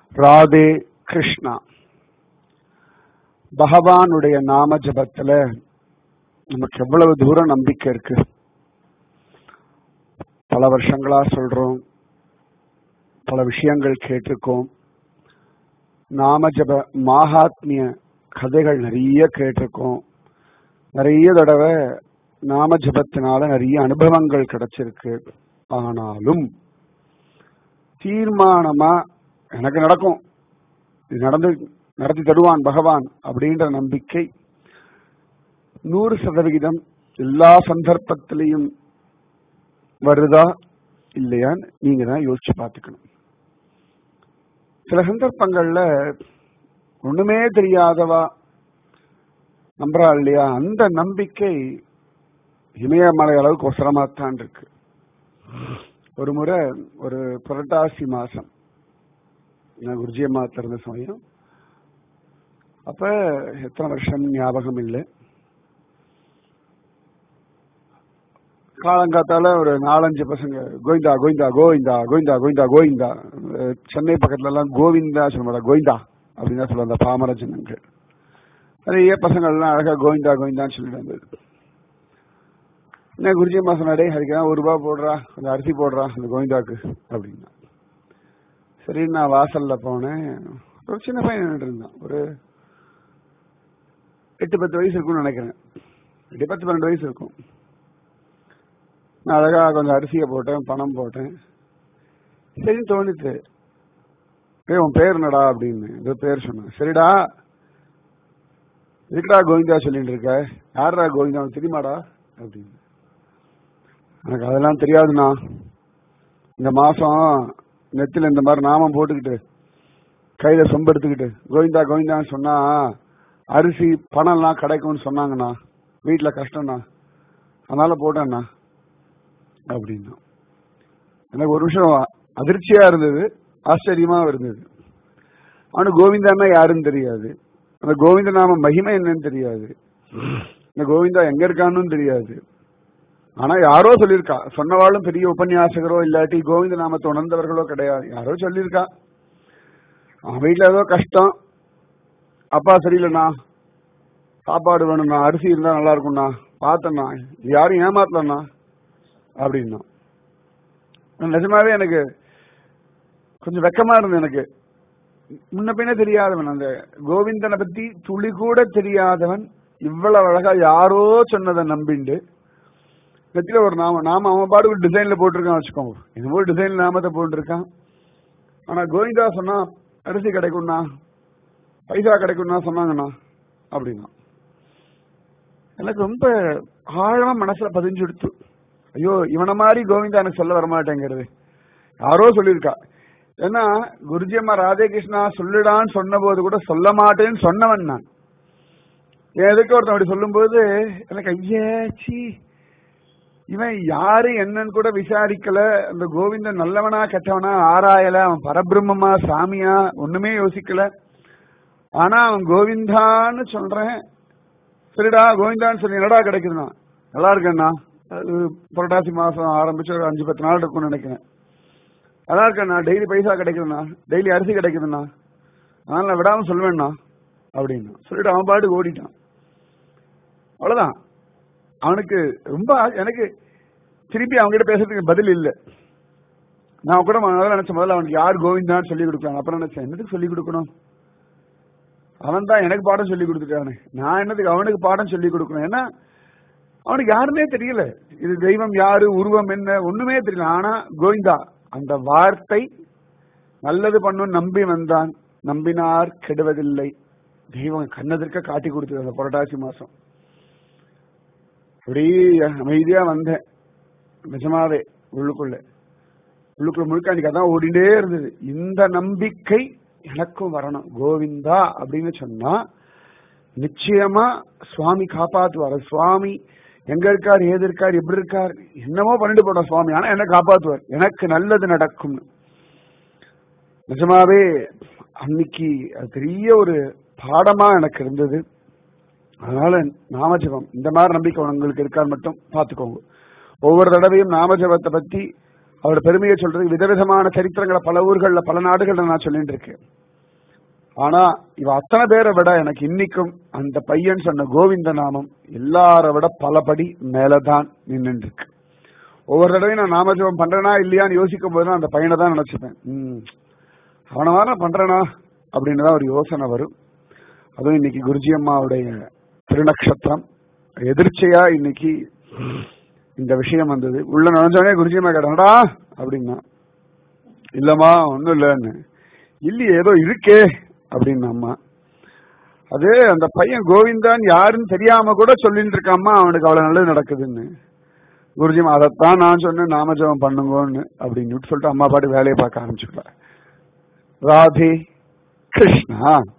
ராதே கிருஷ்ணா பகவானுடைய நாம ஜபத்துல நமக்கு எவ்வளவு தூரம் நம்பிக்கை இருக்கு பல வருஷங்களா சொல்றோம் பல விஷயங்கள் கேட்டிருக்கோம் நாம ஜப மாகாத்மிய கதைகள் நிறைய கேட்டிருக்கோம் நிறைய தடவை நாம ஜபத்தினால நிறைய அனுபவங்கள் கிடைச்சிருக்கு ஆனாலும் தீர்மானமா எனக்கு நடக்கும் இது நடந்து நடத்தி தருவான் பகவான் அப்படின்ற நம்பிக்கை நூறு சதவிகிதம் எல்லா சந்தர்ப்பத்திலையும் வருதா இல்லையான்னு நீங்க தான் யோசிச்சு பார்த்துக்கணும் சில சந்தர்ப்பங்கள்ல ஒண்ணுமே தெரியாதவா நம்புறா இல்லையா அந்த நம்பிக்கை இமயமலை அளவுக்கு ஒசரமாத்தான் இருக்கு ஒரு முறை ஒரு புரட்டாசி மாசம் நான் குருஜி அம்மா திறந்த சமயம் அப்ப எத்தனை வருஷம் ஞாபகம் இல்லை காலங்காத்தால ஒரு நாலஞ்சு பசங்க கோவிந்தா கோவிந்தா கோவிந்தா கோவிந்தா கோவிந்தா கோவிந்தா அஹ் சென்னை பக்கத்துல எல்லாம் கோவிந்தா சொல்ல மாட்டா கோவிந்தா அப்படின்னு தான் சொல்லுவாங்க அந்த பாமர ஜனங்கள் நிறைய பசங்கள்லாம் அழகா கோவிந்தா கோவிந்தான்னு சொல்லிட்டு வந்தது என்ன குருஜி அம்மா சொன்னாடே அதுக்கு ஒரு ரூபா போடுறா கொஞ்சம் அரிசி போடுறா அந்த கோவிந்தாக்கு அப்படின்னா சரி நான் வாசல்ல போனேன் ஒரு சின்ன பையன் நின்னுட்டு இருந்தான் ஒரு எட்டு பத்து வயசு இருக்கும்னு நினைக்கிறேன் எட்டு பத்து பன்னெண்டு வயசு இருக்கும் நான் அழகா கொஞ்சம் அரிசியை போட்டேன் பணம் போட்டேன் சரின்னு தோணுச்சு ஏய் உன் பேர் என்னடா அப்படின்னு ஏதோ பேர் சொன்னேன் சரிடா இதுக்குடா கோவிந்தா சொல்லிட்டு இருக்க யாரா கோவிந்தா உனக்கு தெரியுமாடா அப்படின்னு எனக்கு அதெல்லாம் தெரியாதுண்ணா இந்த மாசம் நெத்தில இந்த மாதிரி நாமம் போட்டுக்கிட்டு கையில சொம்பெடுத்துக்கிட்டு கோவிந்தா கோவிந்தான்னு சொன்னா அரிசி பணம்லாம் கிடைக்கும்னு சொன்னாங்கண்ணா வீட்டுல கஷ்டம்ண்ணா அதனால போட்டேண்ணா அப்படின்னா எனக்கு ஒரு விஷயம் அதிர்ச்சியா இருந்தது ஆச்சரியமா இருந்தது அவனுக்கு கோவிந்தான்னா யாருன்னு தெரியாது அந்த கோவிந்த நாம மகிமை என்னன்னு தெரியாது இந்த கோவிந்தா எங்க இருக்கான்னு தெரியாது ஆனா யாரோ சொல்லியிருக்கா சொன்னவாளும் பெரிய உபன்யாசகரோ இல்லாட்டி கோவிந்த நாமத்தை உணர்ந்தவர்களோ கிடையாது யாரோ சொல்லியிருக்கா அவன் வீட்டுல ஏதோ கஷ்டம் அப்பா சரியில்லைண்ணா சாப்பாடு வேணும்ண்ணா அரிசி இருந்தா நல்லா இருக்கும்ண்ணா பார்த்தேண்ணா இது யாரும் ஏமாத்தலண்ணா அப்படின்னா நிஜமாவே எனக்கு கொஞ்சம் வெக்கமா இருந்தது எனக்கு முன்ன பின்ன தெரியாதவன் அந்த கோவிந்தனை பத்தி துளி கூட தெரியாதவன் இவ்வளவு அழகா யாரோ சொன்னதை நம்பிண்டு நெத்தில ஒரு நாம நாம அவன் பாடு ஒரு டிசைன்ல போட்டிருக்கான் வச்சுக்கோங்க என்னமோ டிசைன்ல நாமத்தை போட்டிருக்கான் ஆனா கோவிந்தா சொன்னா அரிசி கிடைக்கும்ண்ணா பைசா கிடைக்கும்னா சொன்னாங்கண்ணா அப்படின்னா எனக்கு ரொம்ப ஆழமா மனசுல பதிஞ்சு எடுத்து ஐயோ இவனை மாதிரி கோவிந்தா எனக்கு சொல்ல வரமாட்டேங்கிறது யாரோ சொல்லியிருக்கா ஏன்னா குருஜி அம்மா ராதேகிருஷ்ணா சொல்லிடான்னு சொன்ன போது கூட சொல்ல மாட்டேன்னு சொன்னவன் நான் எதுக்கு ஒருத்தன் அப்படி சொல்லும்போது எனக்கு ஐயாச்சி இவன் யாரு என்னன்னு கூட விசாரிக்கல அந்த கோவிந்தன் நல்லவனா கெட்டவனா ஆராயல அவன் பரபிரம்மமா சாமியா ஒண்ணுமே யோசிக்கல ஆனா அவன் கோவிந்தான்னு சொல்றேன் சரிடா கோவிந்தான்னு சொல்லி என்னடா கிடைக்குதுண்ணா நல்லா இருக்கேண்ணா அது புரட்டாசி மாசம் ஆரம்பிச்சு ஒரு அஞ்சு பத்து நாள் இருக்கும்னு நினைக்கிறேன் நல்லா இருக்கேண்ணா டெய்லி பைசா கிடைக்குதுண்ணா டெய்லி அரிசி கிடைக்குதுண்ணா அதனால நான் விடாம சொல்லுவேண்ணா அப்படின்னா சொல்லிட்டு அவன் பாட்டுக்கு ஓடிட்டான் அவ்வளவுதான் அவனுக்கு ரொம்ப எனக்கு திருப்பி அவங்ககிட்ட பேசுறதுக்கு பதில் இல்லை நான் கூட முதல்ல நினைச்ச முதல்ல அவனுக்கு யார் கோவிந்தான்னு சொல்லி கொடுக்கலாம் அப்புறம் நினைச்சேன் என்னதுக்கு சொல்லி கொடுக்கணும் அவன் தான் எனக்கு பாடம் சொல்லி கொடுத்துட்டானே நான் என்னதுக்கு அவனுக்கு பாடம் சொல்லி கொடுக்கணும் ஏன்னா அவனுக்கு யாருமே தெரியல இது தெய்வம் யாரு உருவம் என்ன ஒண்ணுமே தெரியல ஆனா கோவிந்தா அந்த வார்த்தை நல்லது பண்ணும் நம்பி வந்தான் நம்பினார் கெடுவதில்லை தெய்வம் கண்ணதற்க காட்டி கொடுத்தது அந்த புரட்டாசி மாசம் அப்படியே அமைதியா வந்தேன் நிஜமாவே உள்ளுக்குள்ள உள்ளுக்குள்ள முழுக்க அன்னைக்கு அதான் ஓடிண்டே இருந்தது இந்த நம்பிக்கை எனக்கும் வரணும் கோவிந்தா அப்படின்னு சொன்னா நிச்சயமா சுவாமி காப்பாத்துவார் சுவாமி எங்க இருக்கார் ஏது இருக்கார் எப்படி இருக்கார் என்னமோ பண்ணிட்டு போட்டோம் சுவாமி ஆனா என்ன காப்பாத்துவார் எனக்கு நல்லது நடக்கும் நிஜமாவே அன்னைக்கு அது பெரிய ஒரு பாடமா எனக்கு இருந்தது அதனால நாமஜபம் இந்த மாதிரி நம்பிக்கை உங்களுக்கு இருக்கான்னு மட்டும் பார்த்துக்கோங்க ஒவ்வொரு தடவையும் நாமஜபத்தை பத்தி அவரோட பெருமையை சொல்றதுக்கு விதவிதமான சரித்திரங்களை பல ஊர்கள்ல பல நாடுகள்ல நான் சொல்லிட்டு இருக்கேன் ஆனா இவ அத்தனை பேரை விட எனக்கு இன்னைக்கும் அந்த பையன் சொன்ன கோவிந்த நாமம் எல்லார விட பலபடி மேலதான் நின்னுட்டு இருக்கு ஒவ்வொரு தடவையும் நான் நாமஜபம் பண்றேனா இல்லையான்னு யோசிக்கும் போது அந்த பையனை தான் நினைச்சுப்பேன் ம், அவனை வர பண்றேனா அப்படின்னு தான் ஒரு யோசனை வரும் அதுவும் இன்னைக்கு குருஜி அம்மாவுடைய திருநக்ஷத்திரம் எதிர்ச்சையா இன்னைக்கு இந்த விஷயம் வந்தது உள்ள நுழைஞ்சோடனே குருஜி அம்மா கேட்டாடா அப்படின்னா இல்லம்மா ஒன்றும் இல்லைன்னு இல்லையே ஏதோ இருக்கே அப்படின்னு அம்மா அது அந்த பையன் கோவிந்தான் யாருன்னு தெரியாம கூட சொல்லிட்டு இருக்காம்மா அவனுக்கு அவ்வளவு நல்லது நடக்குதுன்னு குருஜிமா அதைத்தான் நான் சொன்னேன் நாமஜபம் பண்ணுங்கன்னு அப்படின்னு சொல்லிட்டு அம்மா பாட்டு வேலையை பார்க்க ஆரம்பிச்சுட்டா ராதே கிருஷ்ணா